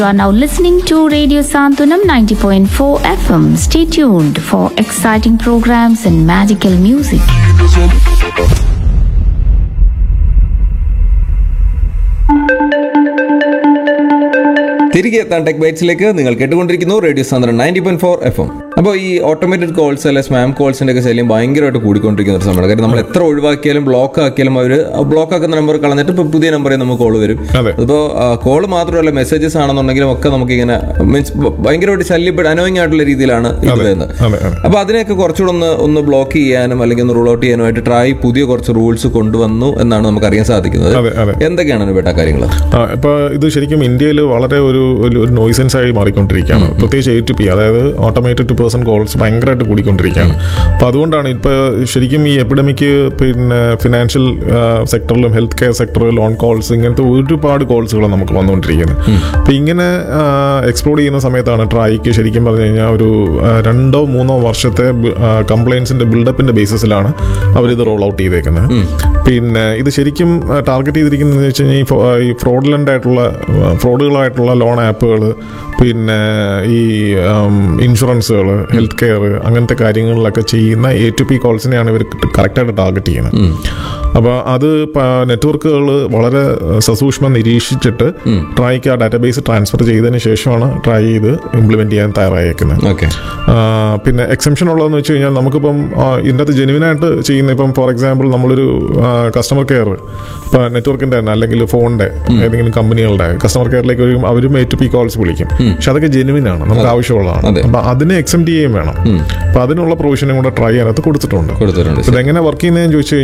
You are now listening to Radio Santunam 90.4 FM. Stay tuned for exciting programs and magical music. തിരികെ എത്താൻ tech ബൈറ്റ്സിലേക്ക് നിങ്ങൾ കേട്ടുകൊണ്ടിരിക്കുന്നു radio സാന്ദ്രൻ ninety point four F M അപ്പോൾ ഈ ഓട്ടോമേറ്റഡ് കോൾസ് അല്ലെ സ്പാം കോൾസിന്റെ ഒക്കെ ശല്യം ഭയങ്കരമായിട്ട് കൂടിക്കൊണ്ടിരിക്കുന്ന ഒരു സമയമാണ് കാര്യം നമ്മൾ എത്ര ഒഴിവാക്കിയാലും ബ്ലോക്ക് ആക്കിയാലും അവർ ബ്ലോക്ക് ആക്കുന്ന നമ്പർ കളഞ്ഞിട്ട് ഇപ്പോൾ പുതിയ നമ്പറിൽ നമുക്ക് കോൾ വരും അതെ. അപ്പോൾ കോൾ മാത്രമല്ല മെസ്സേജസ് ആണെന്നുണ്ടെങ്കിലും ഒക്കെ നമുക്ക് ഇങ്ങനെ മീൻസ് ഭയങ്കരമായിട്ട് ശല്യപ്പെട്ട് അനോയിങ് ആയിട്ടുള്ള രീതിയിലാണ് ഇത് അതെ, വരുന്നത് അതെ, അതെ. അപ്പോൾ അതിനെയൊക്കെ കുറച്ചുകൂടെ ഒന്ന് ഒന്ന് ബ്ലോക്ക് ചെയ്യാനും അല്ലെങ്കിൽ ഒന്ന് റൂൾ ഔട്ട് ചെയ്യാനുമായിട്ട് ട്രൈ പുതിയ കുറച്ച് റൂൾസ് കൊണ്ടുവന്നു എന്നാണ് നമുക്ക് അറിയാൻ സാധിക്കുന്നത് അതെ, അതെ. എന്തൊക്കെയാണ് അനുപേട്ട കാര്യങ്ങൾ ആ, ഇപ്പൊ ഇത് ശരിക്കും ഇന്ത്യയിൽ വളരെ ഒരു ഒരു ഒരു നോയ്സൻസ് ആയി മാറിക്കൊണ്ടിരിക്കുകയാണ് പ്രത്യേകിച്ച് എ ടു പി അതായത് ഓട്ടോമേറ്റഡ് ടു പേഴ്സൺ കോൾസ് ഭയങ്കരമായിട്ട് കൂടിക്കൊണ്ടിരിക്കുകയാണ് അപ്പോൾ അതുകൊണ്ടാണ് ഇപ്പോൾ ശരിക്കും ഈ എപ്പിഡമിക് പിന്നെ ഫിനാൻഷ്യൽ സെക്ടറിലും ഹെൽത്ത് കെയർ സെക്ടറിൽ ലോൺ കോൾസ് ഇങ്ങനത്തെ ഒരുപാട് കോൾസുകൾ നമുക്ക് വന്നുകൊണ്ടിരിക്കുന്നത് അപ്പോൾ ഇങ്ങനെ എക്സ്പ്ലോർ ചെയ്യുന്ന സമയത്താണ് ട്രൈക്ക് ശരിക്കും പറഞ്ഞു കഴിഞ്ഞാൽ ഒരു ആ, രണ്ടോ മൂന്നോ വർഷത്തെ കംപ്ലയിൻസിന്റെ ബിൽഡപ്പിന്റെ ബേസിസിലാണ് അവരിത് റോൾ ഔട്ട് ചെയ്തേക്കുന്നത് പിന്നെ ഇത് ശരിക്കും ടാർഗറ്റ് ചെയ്തിരിക്കുന്നത് വെച്ച് കഴിഞ്ഞാൽ ഈ ഫോ- ഈ ഫ്രോഡുലൻ്റ് ആയിട്ടുള്ള ഫ്രോഡുകളായിട്ടുള്ള ലോൺ ആപ്പുകൾ പിന്നെ ഈ ഇൻഷുറൻസുകൾ ഹെൽത്ത് കെയർ അങ്ങനത്തെ കാര്യങ്ങളിലൊക്കെ ചെയ്യുന്ന എ ടു പി കോൾസിനെയാണ് ഇവർ കറക്റ്റായിട്ട് ടാർഗറ്റ് ചെയ്യുന്നത് അപ്പോൾ അത് നെറ്റ്വർക്കുകൾ വളരെ സസൂക്ഷ്മം നിരീക്ഷിച്ചിട്ട് ട്രൈക്ക് ആ ഡാറ്റാബേസ് ട്രാൻസ്ഫർ ചെയ്തതിന് ശേഷമാണ് ട്രൈ ചെയ്ത് ഇംപ്ലിമെന്റ് ചെയ്യാൻ തയ്യാറായേക്കുന്നത് ഓക്കെ ആ, പിന്നെ എക്സെപ്ഷൻ ഉള്ളതെന്ന് വെച്ച് കഴിഞ്ഞാൽ നമുക്കിപ്പം ആ, ഇതിനകത്ത് ജെനുവിനായിട്ട് ചെയ്യുന്ന ഇപ്പം ഫോർ എക്സാമ്പിൾ നമ്മളൊരു കസ്റ്റമർ കെയർ ഇപ്പം നെറ്റ്വർക്കിന്റെ തന്നെ അല്ലെങ്കിൽ ഫോണിന്റെ ഏതെങ്കിലും കമ്പനികളുടെ കസ്റ്റമർ കെയറിലേക്ക് വരും അവരും എ ടു പി കോൾസ് വിളിക്കും പക്ഷെ അതൊക്കെ ജെനുവിൻ ആണ് നമുക്ക് ആവശ്യമുള്ളതാണ് അതെ. അപ്പൊ അതിനെ എക്സെപ്റ്റ് ചെയ്യുകയും വേണം അപ്പൊ അതിനുള്ള പ്രൊവിഷനും കൂടെ ട്രൈ അതിനകത്ത് കൊടുത്തിട്ടുണ്ട് കൊടുത്തിട്ടുണ്ട് ഇതെങ്ങനെ വർക്ക് ചെയ്യുന്നതെന്ന് ചോദിച്ചു